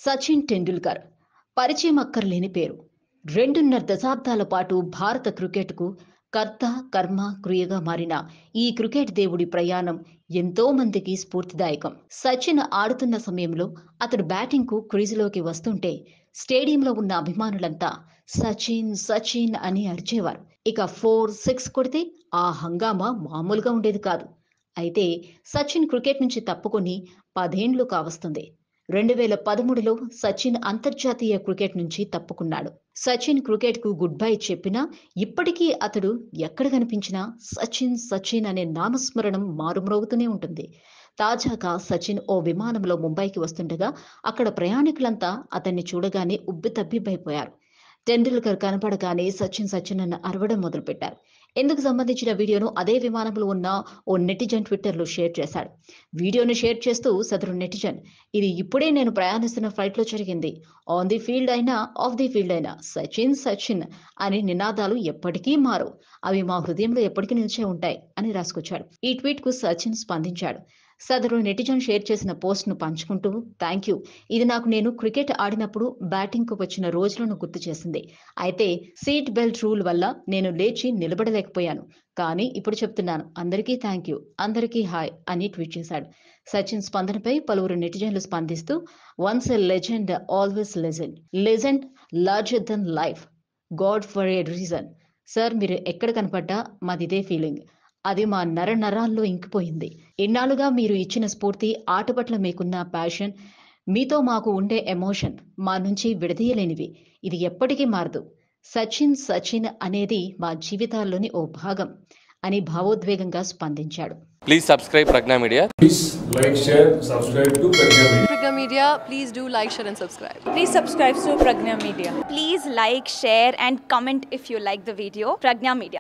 సచిన్ టెండూల్కర్ పరిచయం అక్కర్లేని పేరు రెండున్నర దశాబ్దాల పాటు భారత క్రికెట్కు కర్త కర్మ క్రియగా మారిన ఈ క్రికెట్ దేవుడి ప్రయాణం ఎంతో మందికి స్ఫూర్తిదాయకం సచిన్ ఆడుతున్న సమయంలో అతడు బ్యాటింగ్కు క్రీజులోకి వస్తుంటే స్టేడియంలో ఉన్న అభిమానులంతా సచిన్ సచిన్ అని అరిచేవారు ఇక ఫోర్ సిక్స్ కొడితే ఆ హంగామా మామూలుగా ఉండేది కాదు అయితే సచిన్ క్రికెట్ నుంచి తప్పుకొని పదేండ్లు కావస్తుంది రెండు వేల పదమూడులో సచిన్ అంతర్జాతీయ క్రికెట్ నుంచి తప్పుకున్నాడు సచిన్ క్రికెట్ కు గుడ్ బై చెప్పినా ఇప్పటికీ అతడు ఎక్కడ కనిపించినా సచిన్ సచిన్ అనే నామస్మరణం మారుమ్రోగుతూనే ఉంటుంది తాజాగా సచిన్ ఓ విమానంలో ముంబైకి వస్తుండగా అక్కడ ప్రయాణికులంతా అతన్ని చూడగానే ఉబ్బితబ్బిబ్బైపోయారు టెండూల్కర్ కనపడగానే సచిన్ సచిన్ అన్న అరవడం మొదలుపెట్టారు ఇందుకు సంబంధించిన వీడియోను అదే విమానంలో ఉన్న ఓ నెటిజన్ ట్విట్టర్లో షేర్ చేశాడు వీడియోను షేర్ చేస్తూ సదరు నెటిజన్ ఇది ఇప్పుడే నేను ప్రయాణిస్తున్న ఫ్లైట్లో జరిగింది ఆన్ ది ఫీల్డ్ అయినా ఆఫ్ ది ఫీల్డ్ అయినా సచిన్ సచిన్ అని నినాదాలు ఎప్పటికీ మారు అవి మా హృదయంలో ఎప్పటికీ నిలిచే ఉంటాయి అని రాసుకొచ్చాడు ఈ ట్వీట్ కు సచిన్ స్పందించాడు సదరు నెటిజన్ షేర్ చేసిన పోస్ట్ ను పంచుకుంటూ థ్యాంక్ యూ ఇది నాకు నేను క్రికెట్ ఆడినప్పుడు బ్యాటింగ్ కు వచ్చిన రోజులను గుర్తు చేసింది అయితే సీట్ బెల్ట్ రూల్ వల్ల నేను లేచి నిలబడలేకపోయాను కానీ ఇప్పుడు చెప్తున్నాను అందరికీ థ్యాంక్ యూ అందరికీ హాయ్ అని ట్వీట్ చేశాడు సచిన్ స్పందనపై పలువురు నెటిజన్లు స్పందిస్తూ once a legend always legend legend larger than life god for a reason sir మీరు ఎక్కడ కనపడ్డా మాది ఇదే ఫీలింగ్ అది మా నర నరాల్లో ఇంకిపోయింది ఇన్నాళ్ళుగా మీరు ఇచ్చిన స్ఫూర్తి ఆట పట్ల మీకున్న ప్యాషన్ మీతో మాకు ఉండే ఎమోషన్ మా నుంచి విడదీయలేనివి ఇది ఎప్పటికీ మారదు సచిన్ సచిన్ అనేది మా జీవితాల్లోని ఓ భాగం అని భావోద్వేగంగా స్పందించాడు Please subscribe Pragna Media. Please like, share, subscribe to Pragya Media. Pragya Media, please do like, share, and subscribe. Please subscribe to Pragna Media. Please like, share, and comment if you like the video. Pragna Media.